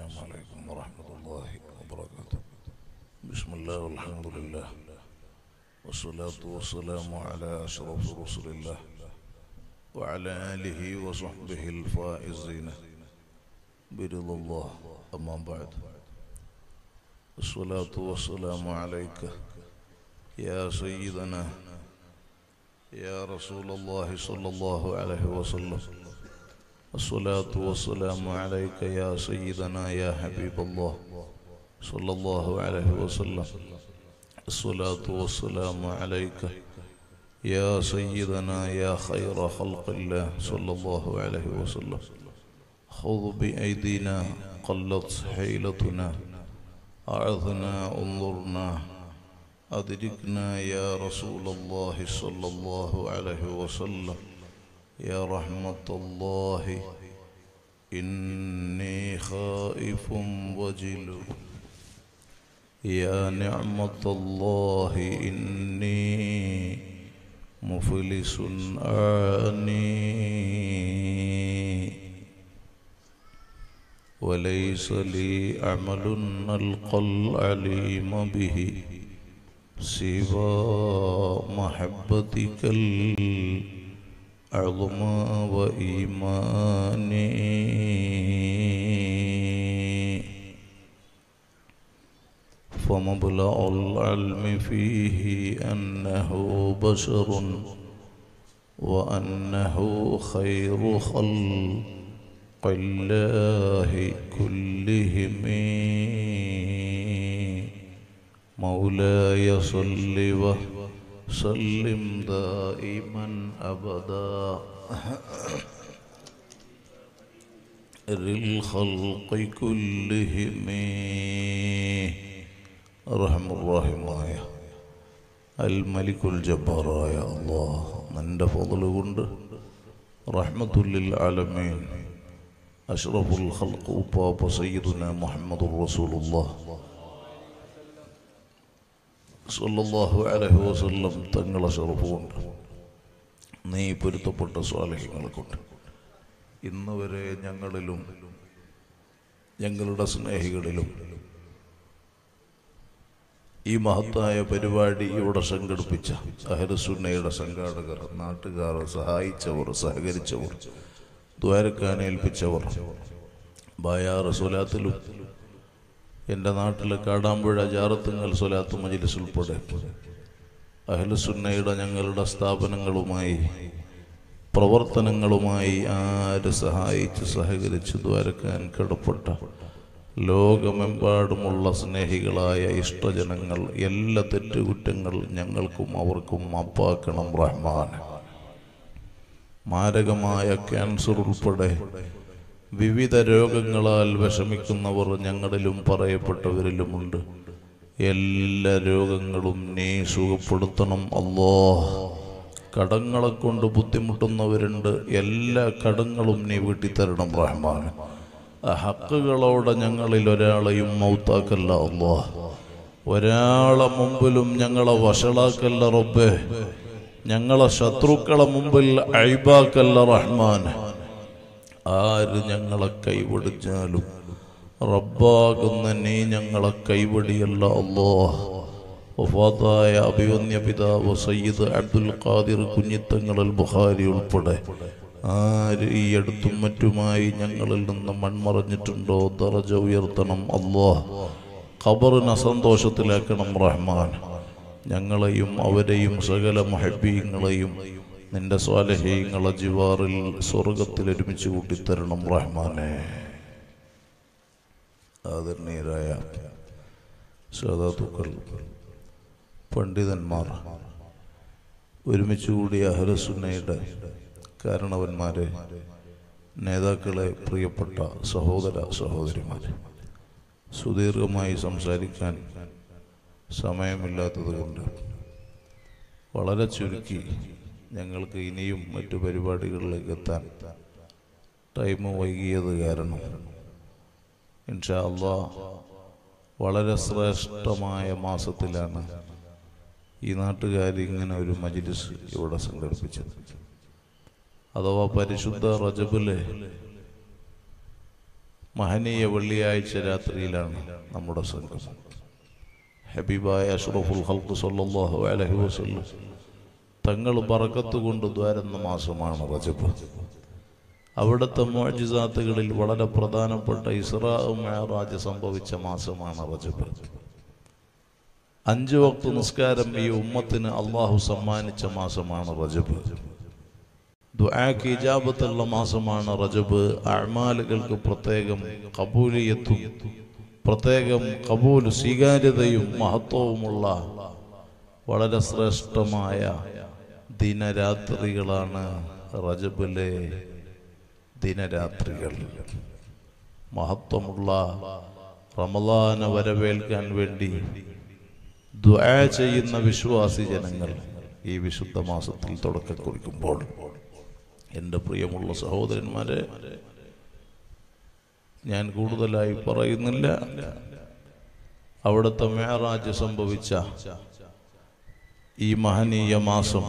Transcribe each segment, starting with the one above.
السلام عليكم ورحمة الله وبركاته بسم الله والحمد لله والصلاة والسلام على أشرف رسل الله وعلى آله وصحبه الفائزين برضا الله أما بعد الصلاة والسلام عليك يا سيدنا يا رسول الله صلى الله عليه وسلم الصلاة والسلام عليك يا سيدنا يا حبيب الله صلى الله عليه وسلم الصلاة والسلام عليك يا سيدنا يا خير خلق الله صلى الله عليه وسلم خذ بأيدينا قلت حيلتنا أعذنا انظرنا أدركنا يا رسول الله صلى الله عليه وسلم يا رحمة الله إني خائف وجل يا نعمة الله إني مفلس آني وليس لي عمل ألقى العليم به سوى محبتك العظم وإيماني فمبلغ العلم فيه أنه بشر وأنه خير خلق الله كلهم مولاي صل وسلم دائما أبدا للخلق كلهم رحم الراحماയ അൽ മലിക്കുൽ ജബ്ബാറായ അള്ളാഹ് നിന്റെ ഫضل കൊണ്ട് റഹ്മത്തുല്ലിൽ ആലമീൻ അഷ്റഫുൽ ഖൽഖ് ഉപ്പാപ്പ സയ്യിദുന മുഹമ്മദുർ റസൂലുള്ളാഹ് സല്ലല്ലാഹു അലൈഹി വസല്ലം തങ്ങളെ ഷറഫ് കൊണ്ട് നീ പൊരുത്തപ്പെട്ട സ്വാലഹ്യങ്ങളെ കൊണ്ട് ഇന്ന് വരെ ഞങ്ങളിലും ഞങ്ങളുടെ സ്നേഹികളിലും ഈ മഹത്തായ പരിപാടി ഇവിടെ സംഘടിപ്പിച്ച അഹരസുന്നയുടെ സംഘാടകർ നാട്ടുകാർ സഹായിച്ചവർ സഹകരിച്ചവർ ദ്വാരക്കാൻ ഏൽപ്പിച്ചവർ ബായാറ് സ്വലാത്തിലും എൻ്റെ നാട്ടിലെ കാടാമ്പുഴ ജാറത്തുങ്ങൽ സ്വലാത്ത് മജിലിസ് ഉൾപ്പെടെ അഹ്ലുസുന്നയുടെ ഞങ്ങളുടെ സ്ഥാപനങ്ങളുമായി പ്രവർത്തനങ്ങളുമായി ആര് സഹായിച്ച് സഹകരിച്ച് ദ്വാരക്കാൻ കടപ്പെട്ട ലോകമെമ്പാടുമുള്ള സ്നേഹികളായ ഇഷ്ടജനങ്ങൾ എല്ലാ തെറ്റുകുറ്റങ്ങൾ ഞങ്ങൾക്കും അവർക്കും മാപ്പാക്കണം റഹ്മാൻ മാരകമായ ക്യാൻസർ ഉൾപ്പെടെ വിവിധ രോഗങ്ങളാൽ വിഷമിക്കുന്നവർ ഞങ്ങളിലും പറയപ്പെട്ടവരിലുമുണ്ട് എല്ലാ രോഗങ്ങളും നീ സുഖപ്പെടുത്തണം അല്ലോ കടങ്ങളെ കൊണ്ട് ബുദ്ധിമുട്ടുന്നവരുണ്ട് എല്ലാ കടങ്ങളും നീ വീട്ടിത്തരണം റഹ്മാൻ ആ ഹക്കുകളോടെ ഞങ്ങളിൽ ഒരാളെയും മൗത്താക്കല്ല അല്ലോ ഒരാളെ മുമ്പിലും ഞങ്ങളെ വഷളാക്കല്ല റബ്ബേ ഞങ്ങളെ ശത്രുക്കളെ മുമ്പിൽ അഴിബാക്കല്ല റഹ്മാൻ ആര് ഞങ്ങളെ കൈവടിഞ്ഞാലും റബ്ബാകുന്ന നീ ഞങ്ങളെ കൈവടിയല്ല അല്ലോ വഫാത്തായ അഭിവന്യ പിതാവ് സയ്യിദ് അബ്ദുൽ ഖാദിർ കുഞ്ഞിത്തങ്ങളിൽ ബുഖാരി ഉൾപ്പെടെ ആര് ഈ അടുത്തും മറ്റുമായി ഞങ്ങളിൽ നിന്ന് മൺമറഞ്ഞിട്ടുണ്ടോ ദറജ ഉയർത്തണം അല്ലോ ഖബറിനെ സന്തോഷത്തിലാക്കണം റഹ്മാൻ ഞങ്ങളെയും അവരെയും സകല മഹബീങ്ങളെയും നിന്റെ സ്വാലഹീങ്ങളെ ജിവാറിൽ സ്വർഗത്തിൽ ഒരുമിച്ച് കൂട്ടിത്തരണം റഹ്മാനെ ആദരണീയരായ സാധാതുക്കൾ പണ്ഡിതന്മാർ ഒരുമിച്ച് കൂടിയ അഹരസുന്നയുടെ കാരണവന്മാരെ നേതാക്കളെ പ്രിയപ്പെട്ട സഹോദര സഹോദരിമാരെ സുദീർഘമായി സംസാരിക്കാൻ സമയമില്ലാത്തത് കൊണ്ട് വളരെ ചുരുക്കി ഞങ്ങൾക്ക് ഇനിയും മറ്റു പരിപാടികളിലേക്ക് എത്താൻ ടൈം വൈകിയത് കാരണം ഇൻഷാ അള്ളാ വളരെ ശ്രേഷ്ഠമായ മാസത്തിലാണ് ഈ നാട്ടുകാർ ഇങ്ങനെ ഒരു മജിലിസ് ഇവിടെ സംഘടിപ്പിച്ചത് അഥവാ പരിശുദ്ധ റജബിലെ മഹനീയ വെള്ളിയാഴ്ച രാത്രിയിലാണ് നമ്മുടെ സംഘം ഹബീബായ അഷ്റഫുൽ ഹൽക്ക് സല്ലല്ലാഹു അലൈഹി വസല്ലം തങ്ങൾ ബറക്കത്ത് കൊണ്ട് ദ്വാരുന്ന മാസമാണ് റജബ് അവിടുത്തെ മോജിസാത്തുകളിൽ വളരെ പ്രധാനപ്പെട്ട ഇസ്രാ മേറാജ് സംഭവിച്ച മാസമാണ് റജബ് അഞ്ചു വക്ത് നിസ്കാരം ഈ ഉമ്മത്തിന് അള്ളാഹു സമ്മാനിച്ച മാസമാണ് റജബ് ദുആക്ക് ഇജാബത്തുള്ള മാസമാണ് റജബ് അഅ്മാലുകൾക്ക് പ്രത്യേകം കബൂലിയത്തും പ്രത്യേകം കബൂൽ സ്വീകാര്യതയും മഹത്വവുമുള്ള വളരെ ശ്രേഷ്ഠമായ ദിനരാത്രികളാണ് റജബിലെ ദിനരാത്രികൾ മഹത്വമുള്ള റമദാന വരവേൽക്കാൻ വേണ്ടി ദുആ ചെയ്യുന്ന വിശ്വാസി ജനങ്ങൾ ഈ വിശുദ്ധ മാസത്തിൽ തുടക്കം കുറിക്കുമ്പോൾ എൻ്റെ പ്രിയമുള്ള സഹോദരന്മാരെ ഞാൻ കൂടുതലായി പറയുന്നില്ല അവിടുത്തെ മേറാജ് സംഭവിച്ച ഈ മഹനീയ മാസം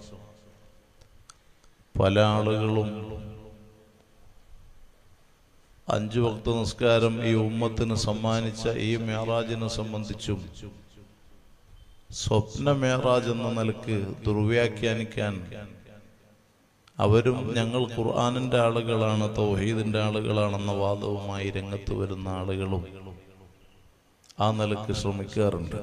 പല ആളുകളും അഞ്ചു വക്ത നിസ്കാരം ഈ ഉമ്മത്തിന് സമ്മാനിച്ച ഈ മേറാജിനെ സംബന്ധിച്ചും സ്വപ്ന മേറാജ് എന്ന നിലക്ക് ദുർവ്യാഖ്യാനിക്കാൻ അവരും ഞങ്ങൾ ഖുർആാനിന്റെ ആളുകളാണ് തൗഹീദിന്റെ ആളുകളാണെന്ന വാദവുമായി രംഗത്ത് വരുന്ന ആളുകളും ആ നിലക്ക് ശ്രമിക്കാറുണ്ട്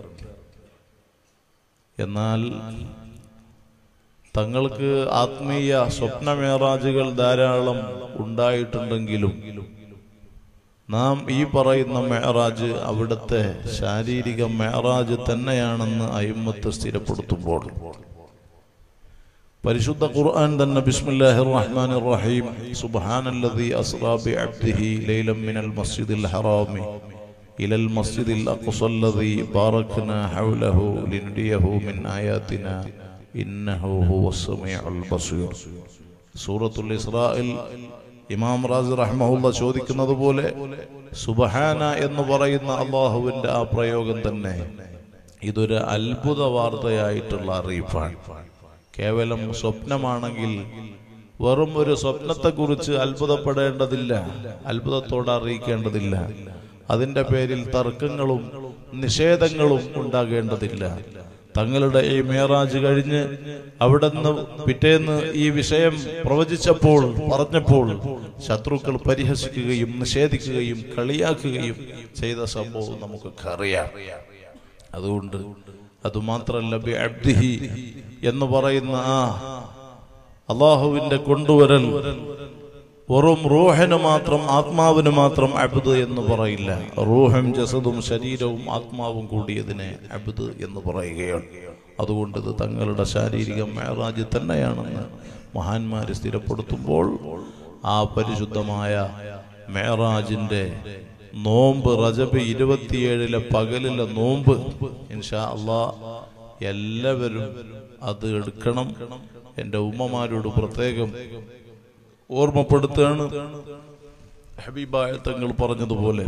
എന്നാൽ തങ്ങൾക്ക് ആത്മീയ സ്വപ്ന മേറാജുകൾ ധാരാളം ഉണ്ടായിട്ടുണ്ടെങ്കിലും നാം ഈ പറയുന്ന മേറാജ് അവിടുത്തെ ശാരീരിക മേറാജ് തന്നെയാണെന്ന് അയിമത്ത് സ്ഥിരപ്പെടുത്തുമ്പോൾ പരിശുദ്ധ ഖുർആൻ തന്നെ ബിസ്മില്ലാഹിർ റഹ്മാനിർ റഹീം സുബ്ഹാനല്ലദീ അസ്റാ ബിഅബ്ദിഹി ലൈലം മിനൽ മസ്ജിദിൽ ഹറാമി ഇലൽ മസ്ജിദിൽ അഖ്സല്ലദീ ബാറക്നാ ഹൗലഹു ലിനുരിയഹു മിൻ ആയാതിനാ ഇന്നഹു ഹുവസ് സമീഉൽ ബസീർ സൂറത്തുൽ ഇസ്രായിൽ ഇമാം റാസി റഹ്മഹുല്ല ചോദിക്കുന്നത് പോലെ സുബഹാന എന്ന് പറയുന്ന അള്ളാഹുവിന്റെ ആ പ്രയോഗം തന്നെ ഇതൊരു അത്ഭുത വാർത്തയായിട്ടുള്ള അറിയിപ്പാണ് കേവലം സ്വപ്നമാണെങ്കിൽ വെറും ഒരു സ്വപ്നത്തെക്കുറിച്ച് അത്ഭുതപ്പെടേണ്ടതില്ല അത്ഭുതത്തോടെ അറിയിക്കേണ്ടതില്ല അതിന്റെ പേരിൽ തർക്കങ്ങളും നിഷേധങ്ങളും ഉണ്ടാകേണ്ടതില്ല തങ്ങളുടെ ഈ മേറാജ് കഴിഞ്ഞ് അവിടുന്ന് പിറ്റേന്ന് ഈ വിഷയം പ്രവചിച്ചപ്പോൾ പറഞ്ഞപ്പോൾ ശത്രുക്കൾ പരിഹസിക്കുകയും നിഷേധിക്കുകയും കളിയാക്കുകയും ചെയ്ത സംഭവം നമുക്കൊക്കെ അറിയാം അതുകൊണ്ട് അതുമാത്രല്ല ബി അബ്ദിഹി എന്ന് പറയുന്ന ആ അള്ളാഹുവിന്റെ കൊണ്ടുവരൽ വെറും റൂഹിന് മാത്രം ആത്മാവിന് മാത്രം അബ്ദ് എന്ന് പറയില്ല റൂഹും ജസദും ശരീരവും ആത്മാവും കൂടിയതിനെ അബ്ദ് എന്ന് പറയുകയാണ് അതുകൊണ്ട് ഇത് തങ്ങളുടെ ശാരീരിക മേറാജ് തന്നെയാണെന്ന് മഹാന്മാര് സ്ഥിരപ്പെടുത്തുമ്പോൾ ആ പരിശുദ്ധമായ മേറാജിന്റെ നോമ്പ് റജബ് ഇരുപത്തിയേഴിലെ പകലിലെ നോമ്പ് ഇൻഷാ അള്ളാ എല്ലാവരും അത് എടുക്കണം എൻ്റെ ഉമ്മമാരോട് പ്രത്യേകം ഓർമ്മപ്പെടുത്തുകയാണ് ഹബീബായ തങ്ങൾ പറഞ്ഞതുപോലെ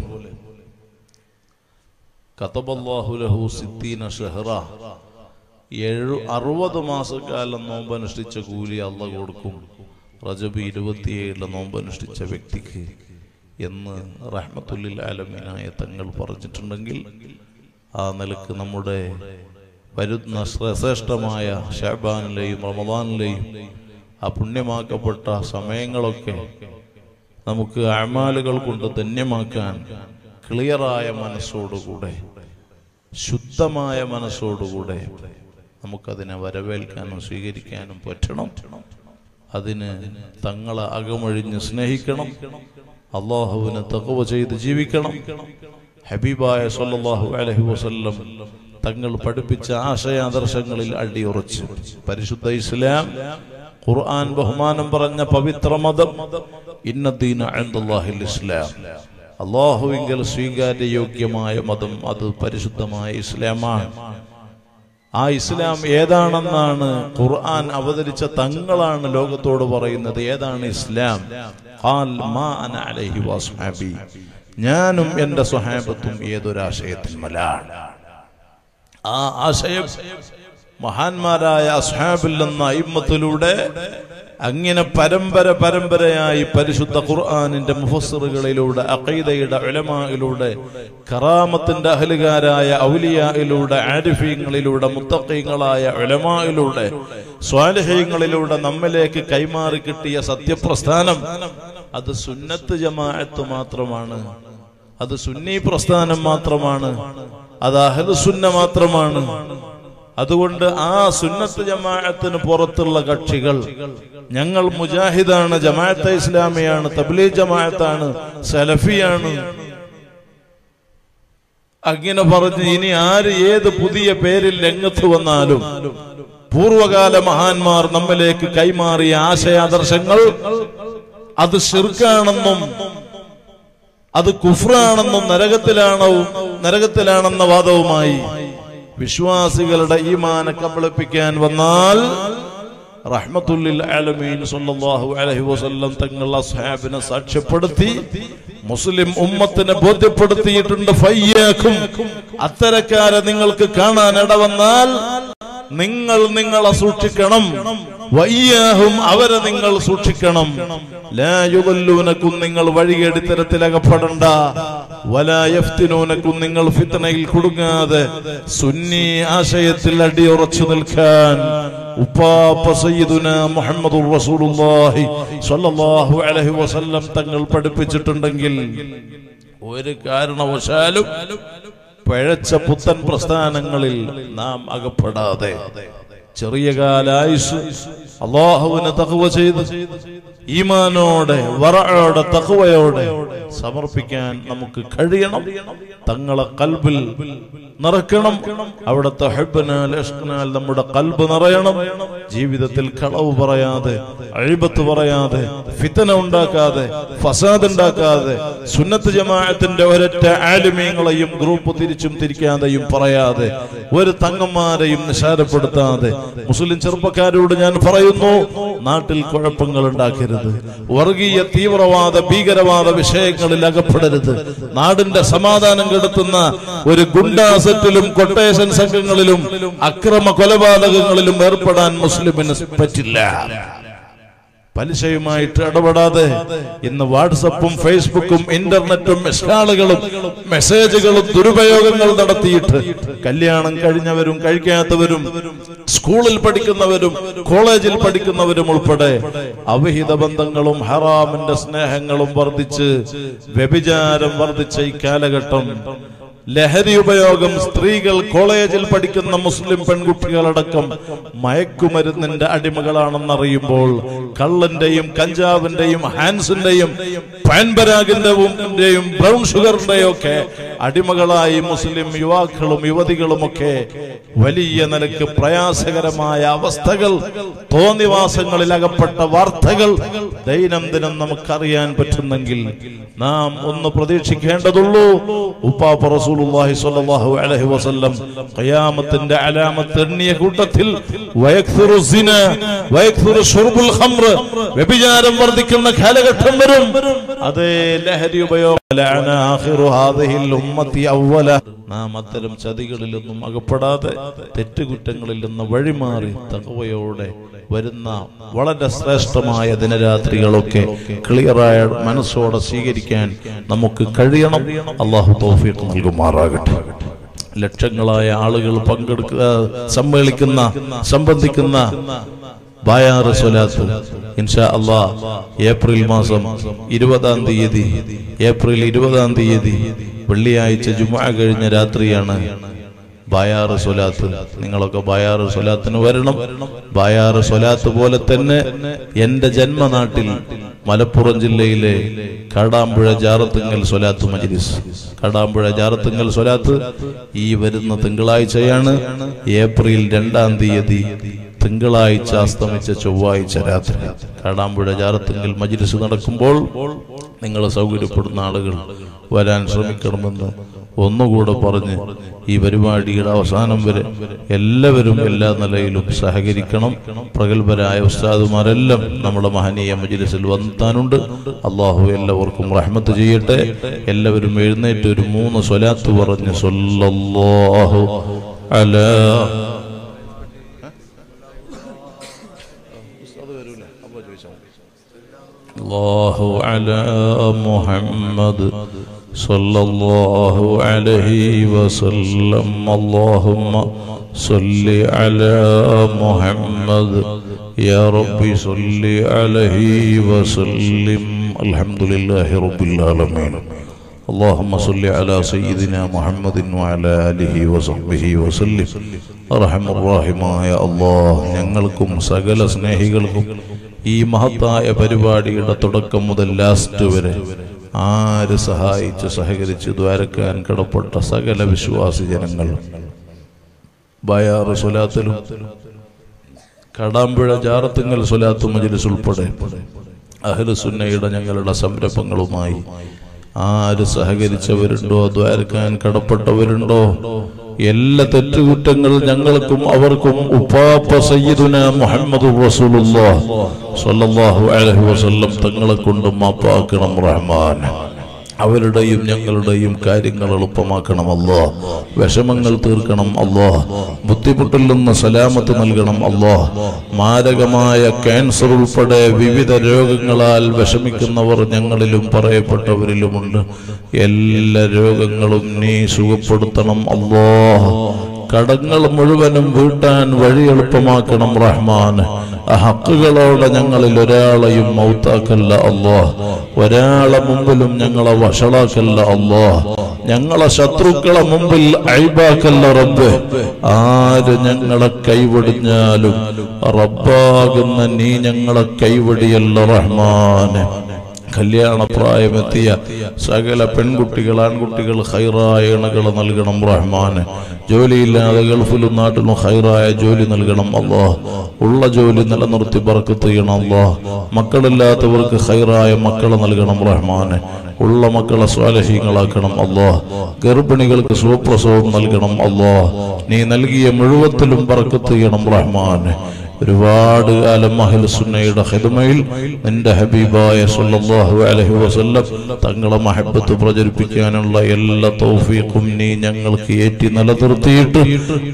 കതബല്ലാഹു ലഹു സിദ്ദീന ഷഹറ ഏഴു അറുപത് മാസക്കാലം നോമ്പനുഷ്ഠിച്ച കൂലി അള്ള കൊടുക്കും റജബ് ഇരുപത്തിയേഴിലെ നോമ്പനുഷ്ഠിച്ച വ്യക്തിക്ക് എന്ന് റഹ്മത്തുല്ലിൽ ആലമീനായ തങ്ങൾ പറഞ്ഞിട്ടുണ്ടെങ്കിൽ ആ നിലക്ക് നമ്മുടെ വരുന്ന ശ്രേഷ്ഠമായ ഷാബാനിലെയും റമദാനിലെയും ആ പുണ്യമാക്കപ്പെട്ട സമയങ്ങളൊക്കെ നമുക്ക് അമാലുകൾ കൊണ്ട് ധന്യമാക്കാൻ ക്ലിയറായ മനസ്സോടുകൂടെ ശുദ്ധമായ മനസ്സോടുകൂടെ നമുക്കതിനെ വരവേൽക്കാനും സ്വീകരിക്കാനും പറ്റണം അതിന് തങ്ങളെ അകമഴിഞ്ഞ് സ്നേഹിക്കണം അള്ളാഹുവിന് തകവ ചെയ്ത് ജീവിക്കണം ഹബീബായ സല്ലല്ലാഹു അലൈഹി വസല്ലം തങ്ങൾ പഠിപ്പിച്ച ആശയാദർശങ്ങളിൽ അടിയുറച്ച് പരിശുദ്ധ ഇസ്ലാം ഖുർആൻ ബഹുമാനം പറഞ്ഞ പവിത്ര മതം ഇന്നദീന അൻദല്ലാഹിൽ ഇസ്ലാം അള്ളാഹുവിങ്കൽ സ്വീകാര്യയോഗ്യമായ മതം അത് പരിശുദ്ധമായ ഇസ്ലാമാണ് ആ ഇസ്ലാം ഏതാണെന്നാണ് ഖുർആൻ അവതരിച്ച തങ്ങളാണ് ലോകത്തോട് പറയുന്നത് ഏതാണ് ഇസ്ലാം ഖാൽ മാ അന അലൈഹി വസ്ഹാബി ഞാനും എന്റെ സ്വഹാബത്തും ഏതൊരാശയത്തിന്മലാണ് ആ ആശയം മഹാന്മാരായ അസ്ഹാബിൽ എന്ന അയിമത്തിലൂടെ അങ്ങനെ പരമ്പര പരമ്പരയായി പരിശുദ്ധ ഖുർആാനിന്റെ മുഫസറുകളിലൂടെ അഖീദയുടെ ഉലമായിലൂടെ കറാമത്തിന്റെ അഹലുകാരായ ഔലിയായിലൂടെ ആരിഫീങ്ങളിലൂടെ മുത്തഖീങ്ങളായ ഉലമായിലൂടെ സ്വാലഹീങ്ങളിലൂടെ നമ്മിലേക്ക് കൈമാറി കിട്ടിയ സത്യപ്രസ്ഥാനം അത് സുന്നത്ത് ജമാഅത്ത് മാത്രമാണ് അത് സുന്നി പ്രസ്ഥാനം മാത്രമാണ് അത് അഹലുസുന്ന മാത്രമാണ് അതുകൊണ്ട് ആ സുന്നത്ത് ജമാഅത്തിന് പുറത്തുള്ള കക്ഷികൾ ഞങ്ങൾ മുജാഹിദാണ് ജമാഅത്തെ ഇസ്ലാമിയാണ് തബ്ലീഗ് ജമാഅത്താണ് സലഫിയാണ് അങ്ങനെ പറഞ്ഞ് ഇനി ആര് ഏത് പുതിയ പേരിൽ രംഗത്ത് വന്നാലും പൂർവകാല മഹാന്മാർ നമ്മിലേക്ക് കൈമാറിയ ആശയാദർശങ്ങൾ അത് ഷിർക്കാണെന്നും അത് കുഫ്രാണെന്നും നരകത്തിലാണോ നരകത്തിലാണെന്ന വാദവുമായി വിശ്വാസികളുടെ ഈമാന കബളിപ്പിക്കാൻ വന്നാൽ റഹ്മത്തുല്ലിൽ ആലമീൻ സല്ലല്ലാഹു അലൈഹി വസല്ലം തങ്ങൾ അസ്ഹാബിനെ സാക്ഷ്യപ്പെടുത്തി മുസ്ലിം ഉമ്മത്തിനെ ബോധ്യപ്പെടുത്തിയിട്ടുണ്ട് ഫയ്യാക്കും അത്തരക്കാരെ നിങ്ങൾക്ക് കാണാൻ ഇടവന്നാൽ നിങ്ങൾ നിങ്ങളെ സൂക്ഷിക്കണം വയ്യാഹും അവരെ നിങ്ങൾ സൂക്ഷിക്കണം ലായുകൊല്ലൂനക്കും നിങ്ങൾ വഴികേടിത്തരത്തിൽ അകപ്പെടണ്ട വലായഫ്തിനൂനക്കും നിങ്ങൾ ഫിത്തനയിൽ കുടുങ്ങാതെ സുന്നി ആശയത്തിൽ അടിയുറച്ചു നിൽക്കാൻ ഉപ്പാപ്പ സയ്യിദുന മുഹമ്മദുർ റസൂലുള്ളാഹി സ്വല്ലല്ലാഹു അലൈഹി വസല്ലം തങ്ങൾ പഠിപ്പിച്ചിട്ടുണ്ടെങ്കിൽ ഒരു കാരണവശാലും പിഴച്ച പുത്തൻ പ്രസ്ഥാനങ്ങളിൽ നാം അകപ്പെടാതെ ചെറിയ കാലായുസ് അള്ളാഹുവിന് തകവ ചെയ്ത് ഈമാനോടെ വറയോടെ തകവയോടെ സമർപ്പിക്കാൻ നമുക്ക് കഴിയണം തങ്ങളെ കൽബിൽ നിറക്കണം അവിടുത്തെ ഹെബിനാൽ ഇഷ്കിനാൽ നമ്മുടെ കൽബ് നിറയണം ജീവിതത്തിൽ കളവ് പറയാതെ അഴിബത്ത് പറയാതെ ഫിത്തന ഉണ്ടാക്കാതെ ഫസാദ് ഉണ്ടാക്കാതെ സുന്നത്ത് ജമാഅത്തിന്റെ ഒരൊറ്റ ആലിമീങ്ങളെയും ഗ്രൂപ്പ് തിരിച്ചും തിരിക്കാതെയും പറയാതെ ഒരു തങ്ങന്മാരെയും നിസാരപ്പെടുത്താതെ മുസ്ലിം ചെറുപ്പക്കാരോട് ഞാൻ പറയുന്നു നാട്ടിൽ കുഴപ്പങ്ങൾ ഉണ്ടാക്കരുത് വർഗീയ തീവ്രവാദ ഭീകരവാദ വിഷയങ്ങളിൽ അകപ്പെടരുത് നാടിന്റെ സമാധാനം കെടുത്തുന്ന ഒരു ഗുണ്ടാസെറ്റിലും കൊട്ടേഷൻ സംഘങ്ങളിലും അക്രമ കൊലപാതകങ്ങളിലും ഏർപ്പെടാൻ മുസ്ലിമിന് പറ്റില്ല പലിശയുമായിട്ട് ഇടപെടാതെ ഇന്ന് വാട്സപ്പും ഫേസ്ബുക്കും ഇന്റർനെറ്റും മിസ്കാളുകളും മെസ്സേജുകളും ദുരുപയോഗങ്ങൾ നടത്തിയിട്ട് കല്യാണം കഴിഞ്ഞവരും കഴിക്കാത്തവരും സ്കൂളിൽ പഠിക്കുന്നവരും കോളേജിൽ പഠിക്കുന്നവരും ഉൾപ്പെടെ അവിഹിത ബന്ധങ്ങളും ഹറാമിന്റെ സ്നേഹങ്ങളും വർദ്ധിച്ച് വ്യഭിചാരം വർദ്ധിച്ച ഈ കാലഘട്ടം ലഹരി ഉപയോഗം സ്ത്രീകൾ കോളേജിൽ പഠിക്കുന്ന മുസ്ലിം പെൺകുട്ടികളടക്കം മയക്കുമരുന്നിന്റെ അടിമകളാണെന്നറിയുമ്പോൾ കള്ളന്റെയും കഞ്ചാവിന്റെയും ഹാൻസിന്റെയും പാൻപരാഗിന്റെയും ബ്രൗൺ ഷുഗറിന്റെയും ഒക്കെ അടിമകളായി മുസ്ലിം യുവാക്കളും യുവതികളും ഒക്കെ വലിയ നിലക്ക് പ്രയാസകരമായ അവസ്ഥകൾ തോന്നിവാസങ്ങളിൽ അകപ്പെട്ട വാർത്തകൾ ദൈനംദിനം നമുക്കറിയാൻ പറ്റുന്നെങ്കിൽ നാം ഒന്ന് പ്രതീക്ഷിക്കേണ്ടതുള്ളൂ ഉപ്പാപ്പ റസൂലുള്ളാഹി സ്വല്ലല്ലാഹു അലൈഹി വസല്ലം ഖിയാമത്തിന്റെ അലാമത്ത് എണ്ണിയ കൂട്ടത്തിൽ വയക്സുറു സിന വയക്സുറു ഷുർബുൽ ഖംർ വ്യഭിചാരം വർദ്ധിക്കുന്ന കാലഘട്ടം വരും അതേ ലഹരി ഉപയോഗം ലഅന ആഖിറു ഹാദിഹിൽ ഉമ്മത്തി അവ്വല നാം അത്തരം ചതികളിലൊന്നും അകപ്പെടാതെ തെറ്റുകുറ്റങ്ങളിൽ നിന്ന് വഴിമാറി തകവയോടെ വരുന്ന വളരെ ശ്രേഷ്ഠമായ ദിനരാത്രികളൊക്കെ ക്ലിയറായ മനസ്സോടെ സ്വീകരിക്കാൻ നമുക്ക് കഴിയണം അള്ളാഹു തൗഫീഖ് നൽകുമാറാകട്ടെ ലക്ഷങ്ങളായ ആളുകൾ പങ്കെടുക്കുക സമ്മേളിക്കുന്ന സംബന്ധിക്കുന്ന ബായാറ് സ്വലാത്ത് ഇൻഷാ അള്ളാ ഏപ്രിൽ മാസം ഇരുപതാം തീയതി ഏപ്രിൽ ഇരുപതാം തീയതി വെള്ളിയാഴ്ച ജുമാ കഴിഞ്ഞ രാത്രിയാണ് ബായാറ് സ്വലാത്ത് നിങ്ങളൊക്കെ ബായാറ് സ്വലാത്തിന് വരണം ബായാറ് സ്വലാത്ത് പോലെ തന്നെ എന്റെ ജന്മനാട്ടിൽ മലപ്പുറം ജില്ലയിലെ കാടാമ്പുഴ ജാറത്തുങ്ങൽ സ്വലാത്ത് മജ്ലിസ് കാടാമ്പുഴ ജാറത്തുങ്ങൽ സ്വലാത്ത് ഈ വരുന്ന തിങ്കളാഴ്ചയാണ് ഏപ്രിൽ രണ്ടാം തീയതി തിങ്കളാഴ്ച അസ്തമിച്ച ചൊവ്വാഴ്ച രാത്രി കാടാമ്പുഴ ജാറത്തുങ്കൽ മജ്ലിസ് നടക്കുമ്പോൾ നിങ്ങൾ സൗകര്യപ്പെടുന്ന ആളുകൾ വരാൻ ശ്രമിക്കണമെന്ന് ഒന്നുകൂടെ പറഞ്ഞ് ഈ പരിപാടിയുടെ അവസാനം വരെ എല്ലാവരും എല്ലാ നിലയിലും സഹകരിക്കണം പ്രഗത്ഭരായ ഉസ്താദുമാരെല്ലാം നമ്മുടെ മഹനീയ മജ്ലിസിൽ വന്നെത്താനുണ്ട് അള്ളാഹു എല്ലാവർക്കും റഹ്മത്ത് ചെയ്യട്ടെ എല്ലാവരും എഴുന്നേറ്റ് ഒരു മൂന്ന് സ്വലാത്ത് പറഞ്ഞ് സല്ലല്ലാഹു അലാ അത് വരൂല അപ്പൊ ചോദിച്ചാൽ മതി الله على محمد صلى الله عليه وسلم اللهم صل على محمد يا رب صل عليه وسلم الحمد لله رب العالمين اللهم صل على سيدنا محمد وعلى آله وصحبه وسلم അറഹം റാഹിമായ അള്ളാഹ് ഞങ്ങൾക്കും സകല സ്നേഹികൾക്കും ഈ മഹത്തായ പരിപാടിയുടെ തുടക്കം മുതൽ ലാസ്റ്റ് വരെ ആര് സഹായിച്ച് സഹകരിച്ച് ദ്വാരക്കാൻ കടപ്പെട്ട സകല വിശ്വാസി ജനങ്ങൾ ബയാറ് സ്വലാത്തിലും കടാമ്പുഴ ജാറത്തുങ്ങൽ സ്വലാത്തു മജിലിസ് ഉൾപ്പെടെ അഹ്ലുസുന്നയുടെ ഞങ്ങളുടെ സംരംഭങ്ങളുമായി ആര് സഹകരിച്ചവരുണ്ടോ ദ്വാരക്കാൻ കടപ്പെട്ടവരുണ്ടോ എല്ലാ തെറ്റുകുറ്റങ്ങൾ ഞങ്ങൾക്കും അവർക്കും ഉപ്പാപ്പ സയ്യിദുന മുഹമ്മദ് റസൂലുള്ളാഹ് സ്വല്ലല്ലാഹു അലൈഹി വസല്ലം തങ്ങളെ കൊണ്ട് മാപ്പാക്കണം റഹ്മാൻ അവരുടെയും ഞങ്ങളുടെയും കാര്യങ്ങൾ എളുപ്പമാക്കണം അല്ലോ വിഷമങ്ങൾ തീർക്കണം അല്ലോ ബുദ്ധിമുട്ടിൽ നിന്ന് സലാമത്ത് നൽകണം അല്ലോ മാരകമായ ക്യാൻസർ ഉൾപ്പെടെ വിവിധ രോഗങ്ങളാൽ വിഷമിക്കുന്നവർ ഞങ്ങളിലും പറയപ്പെട്ടവരിലുമുണ്ട് എല്ലാ രോഗങ്ങളും നീ സുഖപ്പെടുത്തണം അല്ലോ കടങ്ങൾ മുഴുവനും വീട്ടാൻ വഴി എളുപ്പമാക്കണം റഹ്മാൻ ആ ഹക്കുകളോടെ ഞങ്ങളിൽ ഒരാളെയും മൗത്താക്കല്ല അല്ലോ ഒരാളെ മുമ്പിലും ഞങ്ങളെ വഷളാക്കല്ല അല്ലോ ഞങ്ങളെ ശത്രുക്കളെ മുമ്പിൽ അഴിബാക്കല്ല റബ്ബ് ആര് ഞങ്ങളെ കൈവടിഞ്ഞാലും റബ്ബാകുന്ന നീ ഞങ്ങളെ കൈവടിയല്ല റഹ്മാന് കല്യാണപ്രായമെത്തിയ സകല പെൺകുട്ടികൾ ആൺകുട്ടികൾ ഹൈറായ ഇണകൾ നൽകണം റഹ്മാന് ജോലിയില്ലാതെ ഗൾഫിലും നാട്ടിലും ഹൈറായ ജോലി നൽകണം അല്ലോ ഉള്ള ജോലി നിലനിർത്തി ബർക്കത്ത് ചെയ്യണം അല്ലോ മക്കളില്ലാത്തവർക്ക് ഹൈറായ മക്കളെ നൽകണം റഹ്മാന് ഉള്ള മക്കളെ സ്വാലഹീങ്ങളാക്കണം അല്ലോ ഗർഭിണികൾക്ക് സുഖപ്രസവം നൽകണം അല്ലോ നീ നൽകിയ മുഴുവത്തിലും ബർക്കത്ത് ചെയ്യണം റഹ്മാന് ഒരുപാട് കാലം അഹ്ലു സുന്നയുടെ ഹിദ്മയിൽ നിന്റെ ഹബീബായ സല്ലല്ലാഹു അലൈഹി വസല്ലം തങ്ങളെ മഹബത്ത് പ്രചരിപ്പിക്കാനുള്ള എല്ലാ തൗഫീഖും നീ ഞങ്ങൾക്ക് ഏറ്റി നിലനിർത്തിയിട്ട്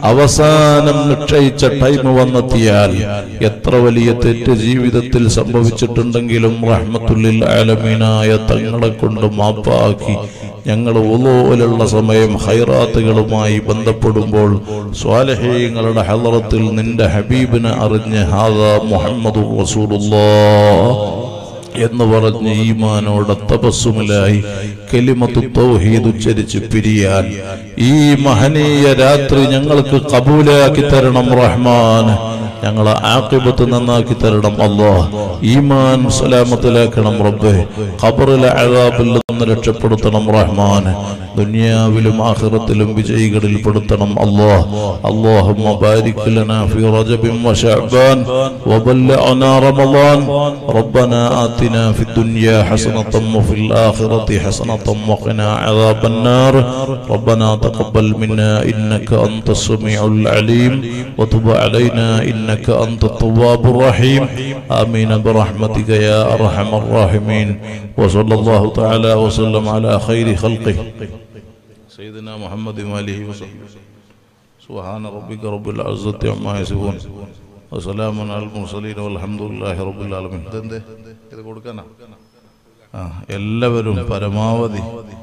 അവസാനം നിശ്ചയിച്ച ടൈം വന്നെത്തിയാൽ എത്ര വലിയ തെറ്റ് ജീവിതത്തിൽ സംഭവിച്ചിട്ടുണ്ടെങ്കിലും റഹ്മത്തുല്ലിൽ ആലമീനായ തങ്ങളെ കൊണ്ട് മാപ്പാക്കി ഞങ്ങൾ ഉലോലുള്ള സമയം ഹൈറാത്തുകളുമായി ബന്ധപ്പെടുമ്പോൾ സ്വാലഹീങ്ങളുടെ ഹലറത്തിൽ നിന്റെ ഹബീബിനെ അറിഞ്ഞ് ഹാദ മുഹമ്മദ് റസൂലുള്ളാഹ് എന്ന് പറഞ്ഞ് ഈമാനോടെ തപസ്സുമിലായി കെലിമത്തു തൗഹീദ് ഉച്ചരിച്ച് പിരിയാൻ ഈ മഹനീയ രാത്രി ഞങ്ങൾക്ക് കബൂലാക്കി തരണം റഹ്മാൻ ഞങ്ങളെ ആക്കിബത്ത് നന്നാക്കി തരണം അല്ലാഹ് ഈമാൻ സലാമത്തിലാക്കണം റബ്ബേ ഖബറിലെ അഴാബിൽ നിന്ന് രക്ഷപ്പെടുത്തണം റഹ്മാൻ ദുനിയാവിലും ആഖിറത്തിലും വിജയികളിൽ പെടുത്തണം അല്ലാഹ് اللهم بارك لنا في رجب وشعبان وبلغنا رمضان ربنا آتنا في الدنيا حسنة وفي الآخرة حسنة وقنا عذاب النار ربنا تقبل منا إنك أنت السميع العليم وتب علينا إنك أنت التواب الرحيم آمين برحمتك يا أرحم الراحمين وصلى الله تعالى وسلم على خير خلقه سيدنا محمد وآله وصحبه سبحان ربك رب العزة عما يصفون وسلام على المرسلين والحمد لله رب العالمين ഇതെന്തേ ഇത് കൊടുക്കാനാ ആ എല്ലാവരും പരമാവധി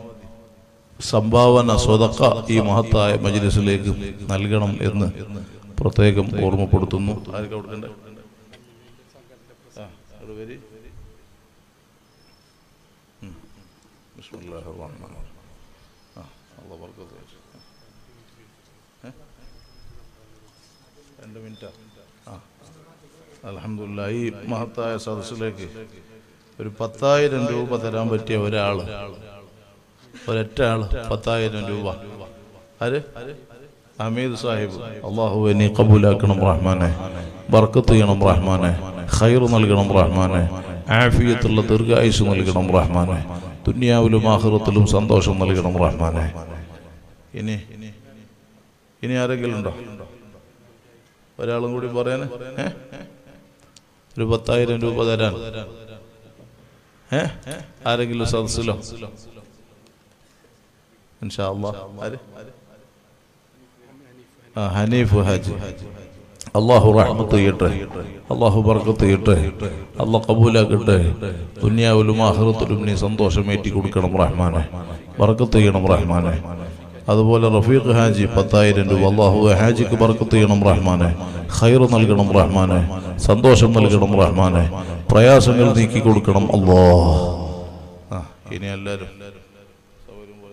സംഭാവന സ്വതക്ക ഈ മഹത്തായ മജ്ലിസിലേക്ക് നൽകണം എന്ന് പ്രത്യേകം ഓർമ്മപ്പെടുത്തുന്നു ആർക്കാ കൊടുക്കണ്ടേ ആ അവിടെ വരി ഉം. ബിസ്മില്ലാഹിർ റഹ്മാനിർ റഹീം. ആ അള്ളാഹ് ബർക്കത്ത് ചെയ്യട്ടെ. ഏ? രണ്ട് മിനിറ്റാ ആ അലഹമില്ല ഈ മഹത്തായ സദസ്സിലേക്ക് ഒരു പത്തായിരം രൂപ തരാൻ പറ്റിയ ഒരാള് ഒരൊറ്റ ആള് പത്തായിരം രൂപ ആര് ഹമീദ് സാഹിബ് അള്ളാഹുവെ നീ കബൂലാക്കണം റഹ്മാനെ ബർക്കത്ത് ചെയ്യണം റഹ്മാനെ ഖൈർ നൽകണം റഹ്മാനെ ആഫിയത്തുള്ള ദീർഘായുസ് നൽകണം റഹ്മാനെ ദുനിയാവിലും ആഹ്റത്തിലും സന്തോഷം നൽകണം റഹ്മാനെ ഇനി ഇനി ആരെങ്കിലും ഉണ്ടോ ഒരാളും കൂടി പറയാന് ഏ? ഒരു പത്തായിരം രൂപ തരാൻ ഏ ആരെങ്കിലും സദസ്സിലോ ഇൻഷാ അല്ലാ. ആര് ആ ഹനീഫ് ഹാജി അള്ളാഹു റഹ്മത്ത് ചെയ്യട്ടെ അള്ളാഹു ബർക്കത്ത് ചെയ്യട്ടെ അള്ളാഹ് കബൂലാക്കട്ടെ ദുനിയാവിലും ആഹ്റത്തിലും നീ സന്തോഷമേറ്റി കൊടുക്കണം റഹ്മാനെ ബർക്കത്ത് ചെയ്യണം റഹ്മാനെ അതുപോലെ റഫീഖ് ഹാജി പത്തായിരം രൂപ അള്ളാഹു ഹാജിക്ക് ബർക്കത്ത് ചെയ്യണം റഹ്മാനെ ഖൈർ നൽകണം റഹ്മാനെ സന്തോഷം നൽകണം റഹ്മാനെ പ്രയാസങ്ങൾ നീക്കി കൊടുക്കണം അള്ളാ ആ ഇനി എല്ലാവരും സൗകര്യം